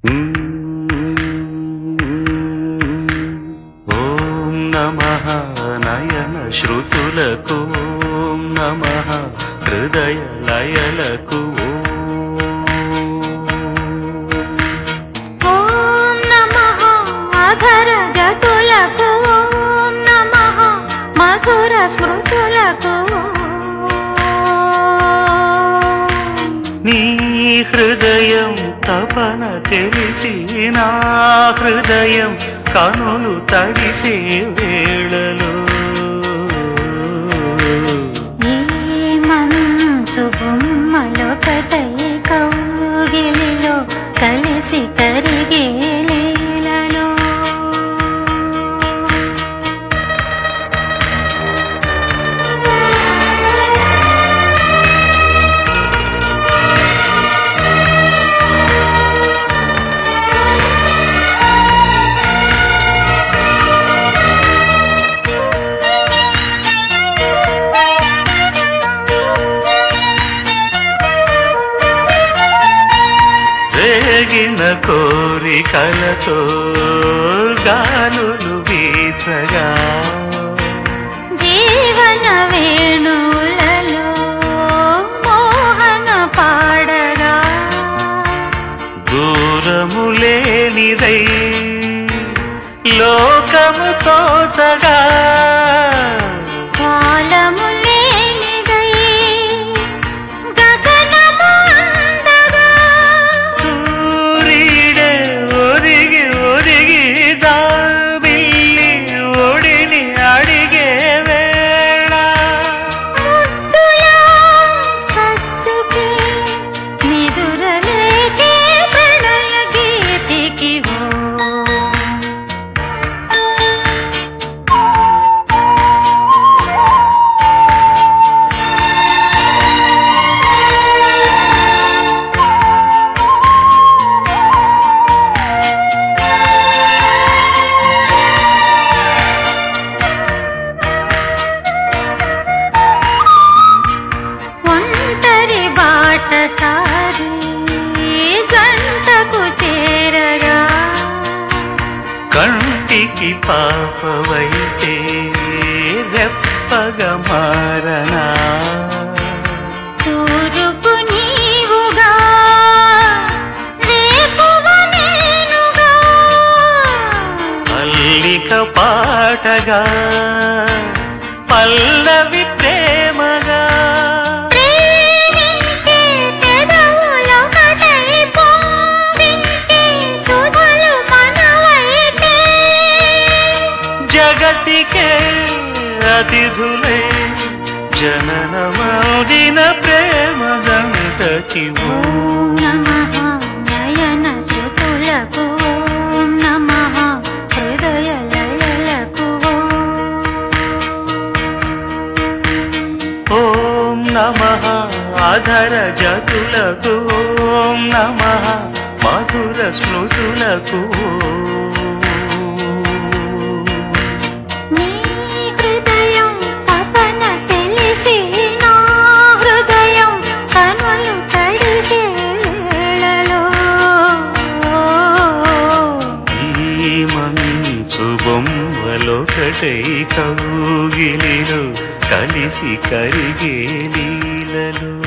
ఓం నమ నయన శృతులకు ఓం నమ హృదయ లయలకు ఓం నమః అధర జతులకు ఓం నమః మధుర స్మృతులకు నీ హృదయం తపన తెలిసి నా హృదయం కనులు తడిసే వేళలో ఈ మనసు బొమ్మలొకటై కౌగిలిలో కలిసి కరిగే లీలలో రేగిన కోరికలతో గాలులు వీచగా జీవన వేణువులలో మోహన పాడగా దూరము లేనిదై లోకము తోచగా కాలము లేనిదై గగనము అందగా సూర్యుడే ఒరిగి ఒరిగి జాబిల్లి ఒడిని అడిగే వేళ ముద్దులా సత్తుకి నిదురలేకే ప్రణయ గీతికి ఓ ఒంటరి బాట సారి జంటకు చేరగా కంటికి పాపవైతే రెప్పగ మారనా తూరుపు నీవుగా రేపువ నేనుగా అల్లిక పాటగా పల్లవి ప్రేమగా ప్రేమించే పెదవులొకటై పొంగించే సుధలు మనవైతే జగతికే అతిథులే జననమౌదిన ప్రేమ జంటకి ఓ ఓం నమః నయన జ్యోతులకు ఓం నమః హృదయ లయలకు ఓం నమ అధర జతులకు ఓం నమ మధుర స్మృతులకు నీ హృదయం తపన తెలిసి నా హృదయం కనులు తడిసే వేళలో ఈ మంచు బొమ్మలొకటై కౌగిలిలో కలిసి కరిగే లీలలు